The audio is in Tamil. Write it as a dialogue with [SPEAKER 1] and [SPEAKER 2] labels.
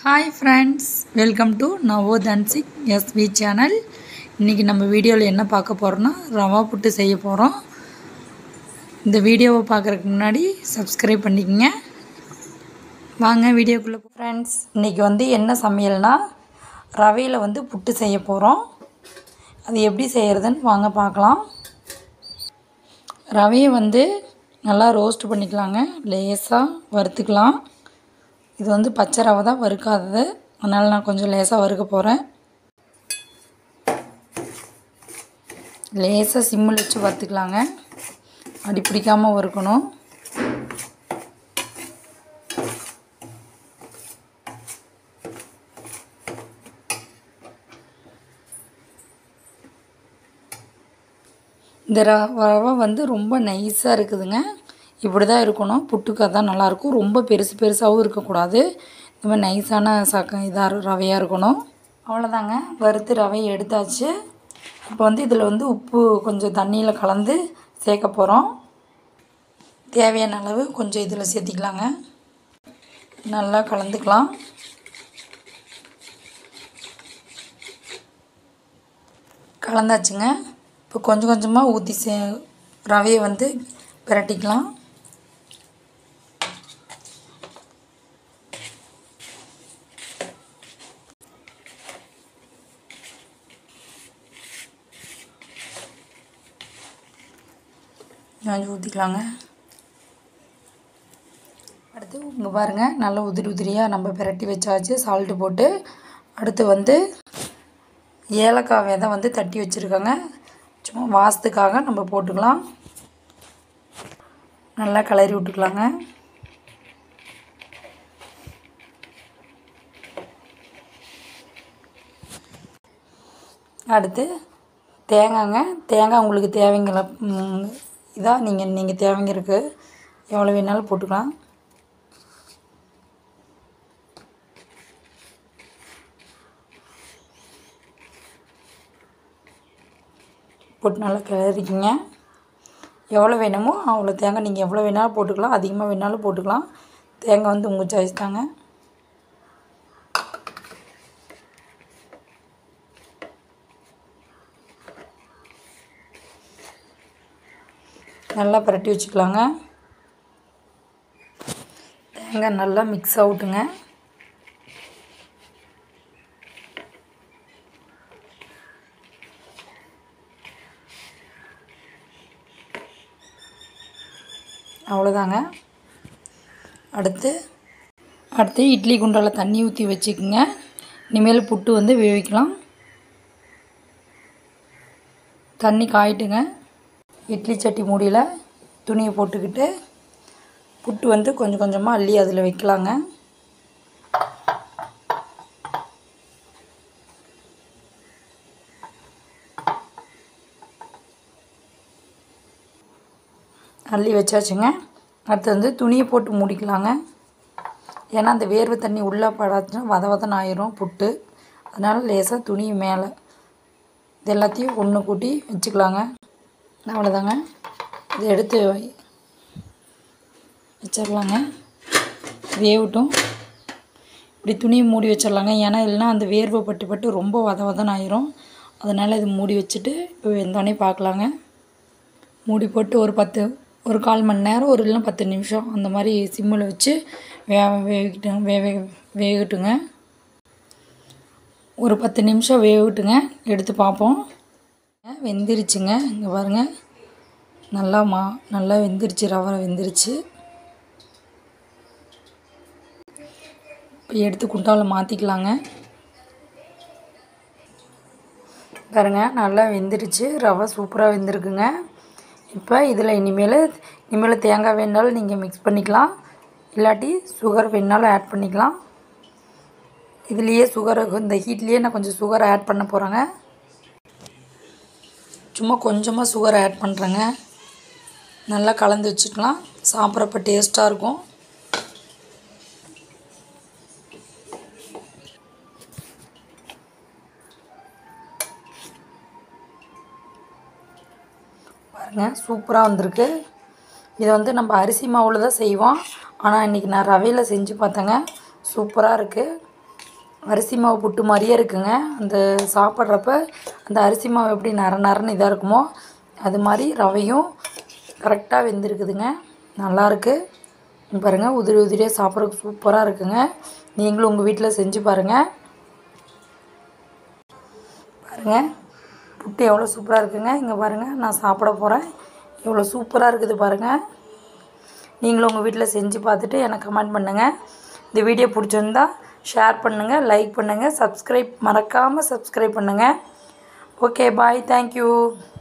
[SPEAKER 1] ஹாய் ஃப்ரெண்ட்ஸ் வெல்கம் டு நவோ தன்சிக் எஸ்வி சேனல் இன்றைக்கி நம்ம வீடியோவில் என்ன பார்க்க போகிறோன்னா ரவா புட்டு செய்ய போகிறோம் இந்த வீடியோவை பார்க்குறதுக்கு முன்னாடி சப்ஸ்கிரைப் பண்ணிக்கங்க வாங்க வீடியோக்குள்ளே ஃப்ரெண்ட்ஸ் இன்றைக்கி வந்து என்ன சமையல்னா ரவையில் வந்து புட்டு செய்ய போகிறோம் அது எப்படி செய்கிறதுன்னு வாங்க பார்க்கலாம் ரவையை வந்து நல்லா ரோஸ்ட் பண்ணிக்கலாங்க லேசாக வறுத்துக்கலாம் இது வந்து பச்சை ரவை தான் வறுக்காதது அதனால் நான் கொஞ்சம் லேசாக வறுக்க போகிறேன் லேசாக சிம்மில் வச்சு வறுத்துக்கலாங்க அடி பிடிக்காமல் வறுக்கணும் இந்த ரவை வந்து ரொம்ப நைஸாக இருக்குதுங்க இப்படி தான் இருக்கணும் புட்டுக்கு தான் நல்லாயிருக்கும் ரொம்ப பெருசு பெருசாகவும் இருக்கக்கூடாது இந்த மாதிரி நைஸான சக்க இதாக ரவையாக இருக்கணும் அவ்வளோதாங்க வறுத்து ரவையை எடுத்தாச்சு இப்போ வந்து இதில் வந்து உப்பு கொஞ்சம் தண்ணியில் கலந்து சேர்க்க போகிறோம் தேவையான அளவு கொஞ்சம் இதில் சேர்த்திக்கலாங்க நல்லா கலந்துக்கலாம் கலந்தாச்சுங்க இப்போ கொஞ்சம் கொஞ்சமாக ஊற்றி சே ரவையை வந்து பிரட்டிக்கலாம் கொஞ்சம் ஊற்றிக்கலாங்க அடுத்து இங்கே பாருங்கள் நல்லா உதிரி உதிரியாக நம்ம பிரட்டி வச்சாச்சு சால்ட்டு போட்டு அடுத்து வந்து ஏலக்காய் விதை வந்து தட்டி வச்சுருக்கோங்க சும்மா வாசத்துக்காக நம்ம போட்டுக்கலாம் நல்லா கிளறி விட்டுக்கலாங்க அடுத்து தேங்காய்ங்க தேங்காய் உங்களுக்கு தேவைங்கள இதாக நீங்கள் நீங்கள் தேவைங்க இருக்குது எவ்வளோ வேணாலும் போட்டுக்கலாம் போட்டு நல்லா கிளறிக்கிங்க எவ்வளோ வேணுமோ அவ்வளோ தேங்காய் நீங்கள் எவ்வளோ வேணாலும் போட்டுக்கலாம் அதிகமாக வேணாலும் போட்டுக்கலாம் தேங்காய் வந்து உங்கள் சாய்ஸ் தாங்க நல்லா பரட்டி வச்சுக்கலாங்க தேங்காய் நல்லா மிக்ஸ் ஆகட்டுங்க அவ்வளோதாங்க அடுத்து அடுத்து இட்லி குண்டால் தண்ணி ஊற்றி வச்சுக்கோங்க இனிமேல் புட்டு வந்து வேவிக்கலாம் தண்ணி காயிட்டுங்க இட்லி சட்டி மூடியில் துணியை போட்டுக்கிட்டு புட்டு வந்து கொஞ்சம் கொஞ்சமாக அள்ளி அதில் வைக்கலாங்க அள்ளி வச்சாச்சுங்க அடுத்து வந்து துணியை போட்டு மூடிக்கலாங்க ஏன்னா அந்த வேர்வை தண்ணி உள்ளே படாச்சுன்னா வத வதன்னு ஆயிரும் புட்டு அதனால் லேசாக துணி மேலே இது எல்லாத்தையும் ஒன்று கூட்டி வச்சுக்கலாங்க அவ்வளோதாங்க இதை எடுத்து வச்சிடலாங்க வேவட்டும் இப்படி துணியை மூடி வச்சிடலாங்க ஏன்னா இல்லைன்னா அந்த வேர்வை பட்டு பட்டு ரொம்ப வத வதன்னு ஆயிரும் அதனால் இது மூடி வச்சுட்டு இப்போ வெந்தோடனே பார்க்கலாங்க மூடி போட்டு ஒரு பத்து ஒரு கால் மணி நேரம் ஒரு இல்லைன்னா பத்து நிமிஷம் அந்த மாதிரி சிம்மில் வச்சு வே வேகிட்டு வே வேகட்டுங்க ஒரு பத்து நிமிஷம் வேகட்டுங்க எடுத்து பார்ப்போம் வெந்துருச்சுங்க இங்கே பாருங்கள் நல்லா மா நல்லா வெந்துருச்சு ரவை வெந்துருச்சு இப்போ எடுத்து குண்டாவில் மாற்றிக்கலாங்க பாருங்கள் நல்லா வெந்துருச்சு ரவை சூப்பராக வெந்திருக்குங்க இப்போ இதில் இனிமேல் இனிமேல் தேங்காய் வேணாலும் நீங்கள் மிக்ஸ் பண்ணிக்கலாம் இல்லாட்டி சுகர் வேணாலும் ஆட் பண்ணிக்கலாம் இதுலேயே சுகர் இந்த ஹீட்லேயே நான் கொஞ்சம் சுகர் ஆட் பண்ண போகிறேங்க சும்மா கொஞ்சமாக சுகர் ஆட் பண்ணுறேங்க நல்லா கலந்து வச்சுக்கலாம் சாப்பிட்றப்ப டேஸ்ட்டாக இருக்கும் பாருங்கள் சூப்பராக வந்திருக்கு இதை வந்து நம்ம அரிசி மாவில் தான் செய்வோம் ஆனால் இன்றைக்கி நான் ரவையில் செஞ்சு பார்த்தேங்க சூப்பராக இருக்குது அரிசி மாவு புட்டு மாதிரியே இருக்குங்க அந்த சாப்பிட்றப்ப அந்த அரிசி மாவு எப்படி நர நரன்னு இதாக இருக்குமோ அது மாதிரி ரவையும் கரெக்டாக வெந்திருக்குதுங்க நல்லாயிருக்கு பாருங்கள் உதிரி உதிரியாக சாப்பிட்றதுக்கு சூப்பராக இருக்குங்க நீங்களும் உங்கள் வீட்டில் செஞ்சு பாருங்கள் பாருங்கள் புட்டு எவ்வளோ சூப்பராக இருக்குங்க இங்கே பாருங்கள் நான் சாப்பிட போகிறேன் எவ்வளோ சூப்பராக இருக்குது பாருங்கள் நீங்களும் உங்கள் வீட்டில் செஞ்சு பார்த்துட்டு எனக்கு கமெண்ட் பண்ணுங்கள் இந்த வீடியோ பிடிச்சிருந்தா ஷேர் பண்ணுங்கள் லைக் பண்ணுங்கள் சப்ஸ்கிரைப் மறக்காமல் சப்ஸ்கிரைப் பண்ணுங்கள் ஓகே பாய் தேங்க்யூ